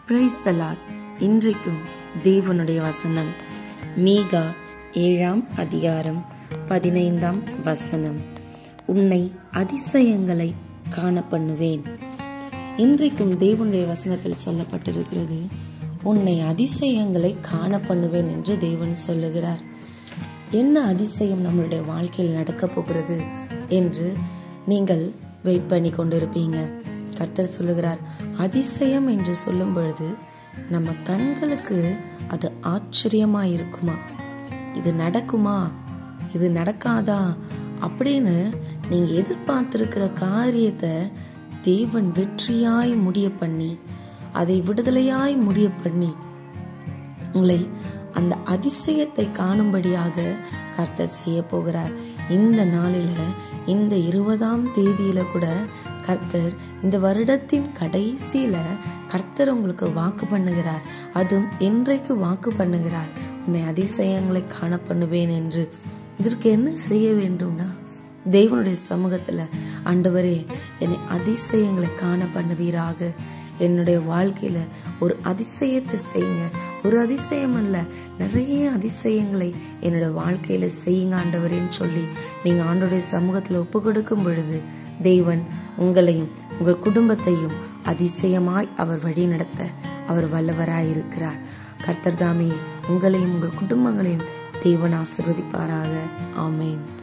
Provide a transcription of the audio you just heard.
praise the Lord இன்றைக்கும் தேவனுடைய வசனம் மீகா ஏழாம் அதிகாரம் பதினைந்தாம் வசனம் உன்னை அதிசயங்களை காண பண்ணுவேன் இன்றைக்கும் தேவனுடைய வசனத்தில் சொல்லப்பட்டிருக்கிறது உன்னை அதிசயங்களை காண பண்ணுவேன் என்று தேவன் சொல்லுகிறார் என்ன அதிசயம் நம்மளுடைய வாழ்க்கையில் நடக்க போகிறது என்று நீங்கள் வெயிட் பண்ணி கொண்டிருப்பீங்க கர்த்தர் சொல்லுகிறார் அதிசயம் என்று சொல்லும் பொழுது நம்ம கண்களுக்கு அது ஆச்சரியமா இருக்குமா இது நடக்குமா இது நடக்காதா அப்படின்னு நீங்க எதிர்பார்த்திருக்கிற காரியத்தை தேவன் வெற்றியாய் முடிய பண்ணி அதை விடுதலையாய் முடிய பண்ணி உங்களை அந்த அதிசயத்தை காணும்படியாக கர்த்தர் செய்ய போகிறார் இந்த நாளில இந்த இருபதாம் தேதியில கூட கர்த்தர் இந்த வருடத்தின் கடைசியில கர்த்தர் உங்களுக்கு வாக்கு பண்ணுகிறார் அதுவும் இன்றைக்கு வாக்கு பண்ணுகிறார் உன்னை அதிசயங்களை காண பண்ணுவேன் என்று இதற்கு என்ன செய்ய வேண்டும்னா தேவனுடைய சமூகத்துல ஆண்டவரே என்னை அதிசயங்களை காண பண்ணுவீராக என்னுடைய வாழ்க்கையில ஒரு அதிசயத்தை செய்யுங்க ஒரு அதிசயம் அல்ல நிறைய அதிசயங்களை என்னோட வாழ்க்கையில செய்யுங்க ஆண்டவரேன்னு சொல்லி நீங்க ஆண்டோடைய சமூகத்துல ஒப்பு கொடுக்கும் பொழுது தேவன் உங்களையும் உங்கள் குடும்பத்தையும் அதிசயமாய் அவர் வழி நடத்த அவர் வல்லவராய் இருக்கிறார் கர்த்தர் தாமே உங்களையும் உங்கள் குடும்பங்களையும் தேவன் ஆசிர்வதிப்பாராக ஆமேன்